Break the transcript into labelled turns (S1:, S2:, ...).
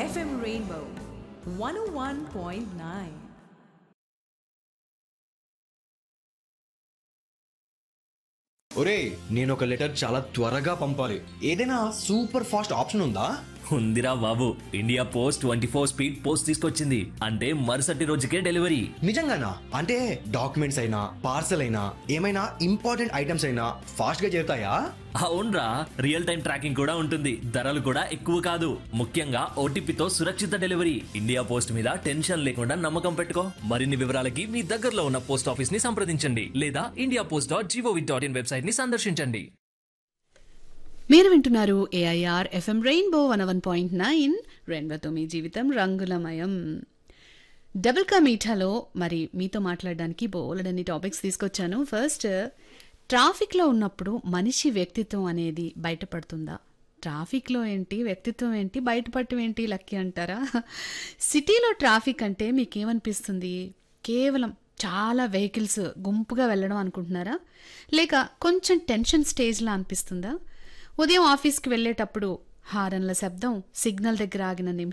S1: FM Rainbow 101.9.
S2: ఒరే నేను ఒక లెటర్ చాలా త్వరగా పంపాలి ఏదైనా సూపర్ ఫాస్ట్ ఆప్షన్ ఉందా
S3: ఉందిరా బాబు India post twenty four speed post తీసుకొచ్చింది అంటే మరుసటి రోజుకే డెలివరీ
S2: నిజంగానా అంటే డాక్యుమెంట్స్ అయినా పార్సల్ అయినా ఏమైనా ఇంపార్టెంట్ ఐటమ్స్ అయినా ఫాస్ట్ గా చేరుతాయా
S3: అవునరా రియల్ టైం ట్రాకింగ్ కూడా ఉంటుంది ధరలు కూడా ఎక్కువ కాదు ముఖ్యంగా ఓటీపీతో సురక్షిత డెలివరీ ఇండియా పోస్ట్ మీద టెన్షన్ లేకుండా నమ్మకం పెట్టుకో మరిన్ని వివరాలకి మీ దగ్గరలో ఉన్న పోస్ట్ ఆఫీస్ ని సంప్రదించండి లేదా India post dot G O V dot in website ని సందర్శించండి
S4: మీరు వింటున్నారు AIR FM rainbow one one point nine రెయిన్బోతో మీ జీవితం రంగులమయం డబుల్ కా మీఠాలో మరి మీతో మాట్లాడడానికి బోలెడన్ని టాపిక్స్ తీసుకొచ్చాను ఫస్ట్ ట్రాఫిక్లో ఉన్నప్పుడు మనిషి వ్యక్తిత్వం అనేది బయటపడుతుందా ట్రాఫిక్లో ఏంటి వ్యక్తిత్వం ఏంటి బయటపడటం ఏంటి లక్కీ అంటారా సిటీలో ట్రాఫిక్ అంటే మీకేమనిపిస్తుంది కేవలం చాలా వెహికల్స్ గుంపుగా వెళ్ళడం అనుకుంటున్నారా లేక కొంచెం టెన్షన్ స్టేజ్లా అనిపిస్తుందా ఉదయం ఆఫీస్కి వెళ్ళేటప్పుడు హారన్ల శబ్దం సిగ్నల్ దగ్గర ఆగిన నిమిషం